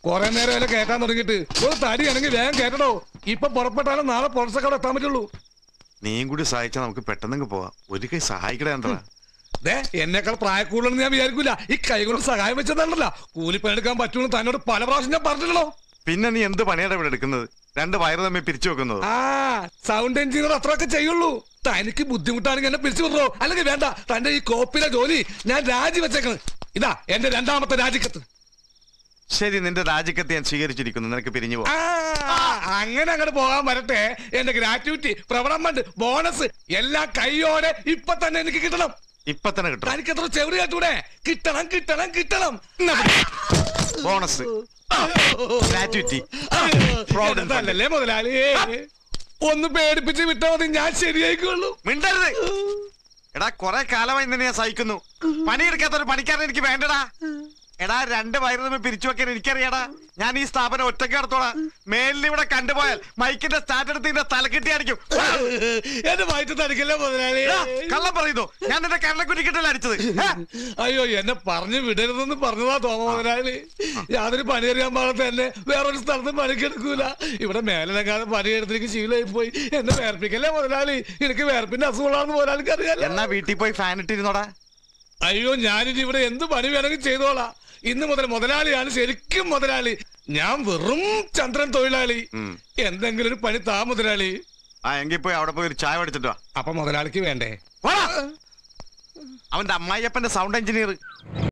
കൊറേ നേരം വരെ കേട്ടാൻ തുടങ്ങിയിട്ട് ഒരു തടിയാണെങ്കിൽ വേഗം കേട്ടടോ ഇപ്പൊ പുറപ്പെട്ടാലും നാളെ പുറത്തൊക്കെ എത്താൻ പറ്റുള്ളൂ നീയും കൂടി സഹായിച്ചാൽ നമുക്ക് പെട്ടെന്ന് പോവാം ഒരു കൈ സഹായിക്കടേ എന്താ ദേ എന്നേക്കാൾ പ്രായക്കൂടുതലെന്ന് ഞാൻ വിചാരിക്കൂല ഈ കൈ കൊണ്ട് സഹായം വെച്ചതല്ല കൂലിപ്പണി എടുക്കാൻ പറ്റുമെന്ന് തന്നോട് പല പ്രാവശ്യം ഞാൻ പറഞ്ഞിട്ടുള്ളോ പിന്നെ നീ എന്ത് പണിയാണ് ഇവിടെ എടുക്കുന്നത് രണ്ട് വയറ് തമ്മിൽ പിരിച്ചു വെക്കുന്നത് ആ സൗണ്ട് എഞ്ചിനീയർ അത്രയൊക്കെ ചെയ്യുള്ളൂ തനിക്ക് ബുദ്ധിമുട്ടാണെങ്കിൽ എന്നെ പിരിച്ചു വിടറോ അല്ലെങ്കിൽ വേണ്ട തന്റെ ഈ കോപ്പിലെ ജോലി ഞാൻ രാജിവെച്ചേക്കണ് ഇതാ എന്റെ രണ്ടാമത്തെ രാജിക്കത്ത് ശരി നിന്റെ രാജിക്കത്ത് ഞാൻ സ്വീകരിച്ചിരിക്കുന്നു നിനക്ക് പിരിഞ്ഞു പോവാം ആ, അങ്ങനെ അങ്ങോട്ട് പോകാൻ വരട്ടെ എന്റെ ഗ്രാറ്റുവിറ്റി പ്രവണം ഫണ്ട് ബോണസ് എല്ലാം കൈയോടെ ഇപ്പൊ തന്നെ എനിക്ക് കിട്ടണം ഇപ്പൊ തന്നെ കിട്ടും തനിക്ക് എത്ര ചെവിടി കേട്ടൂടെ കിട്ടണം കിട്ടണം കിട്ടണം എന്നാ പിടി. Bonus gratuity Provident fund. അതല്ലേ മുതലാളി ഒന്ന് പേടിപ്പിച്ച് വിട്ടാ മതി ഞാൻ ശരിയായിക്കോളൂ മിണ്ടരുത് എടാ കൊറേ കാലമായി നിന്നെ ഞാൻ സഹിക്കുന്നു പണിയെടുക്കാത്ത ഒരു പണിക്കാരൻ എനിക്ക് വേണ്ടടാ എടാ രണ്ട് വയറ് തമ്മിൽ പിരിച്ചു വെക്കാൻ എനിക്കറിയാടാ ഞാൻ ഈ സ്ഥാപനം ഒറ്റയ്ക്ക് നടത്തോളാം മേലിൽ ഇവിടെ കണ്ടുപോയാൽ മൈക്കിന്റെ സ്റ്റാർട്ട് എടുത്ത് ഇതിന്റെ തലക്കെട്ടി അടിക്കും എന്റെ വയറ്റ് തടിക്കല്ലേ മുതലാളി എടാ, കള്ളം പറയുന്നു ഞാൻ നിന്റെ കണ്ണക്കുറ്റിക്കിട്ടല്ല അടിച്ചത് ഏ? അയ്യോ എന്നെ പറഞ്ഞു വിടരുതെന്ന് പറഞ്ഞതാ തോമ മുതലാളി യാതൊരു പണിയറിയാൻ പാടത്ത് എന്നെ വേറൊരു സ്ഥലത്ത് പണിക്കെടുക്കൂല ഇവിടെ മേലെക്കാതെ പണിയെടുത്തേക്ക് ശീലമായി പോയി എന്നെ വേർപ്പിക്കല്ലേ മുതലാളി എനിക്ക് വേർപ്പിന്റെ അസുഖമാണെന്ന് മുതലാളിക്ക് അറിയാലോ എന്നാ വീട്ടിൽ പോയി ഫാൻ ഇട്ടിരുന്നോടാ അയ്യോ ഞാനിനി ഇവിടെ എന്ത് പണി വേണമെങ്കിൽ ചെയ്തോളാം ഇന്ന് മുതൽ മുതലാളിയാണ് ശരിക്കും മുതലാളി ഞാൻ വെറും ചന്ദ്രൻ തൊഴിലാളി ഉം. എന്തെങ്കിലും ഒരു പണി താ മുതലാളി ആ എങ്കിൽ പോയി അവിടെ പോയി ഒരു ചായ മേടിച്ചിട്ട് വാ അപ്പൊ മുതലാളിക്ക് വേണ്ടേ പോടാ. അവന്റെ അമ്മായിയപ്പന്റെ സൗണ്ട് എഞ്ചിനീയർ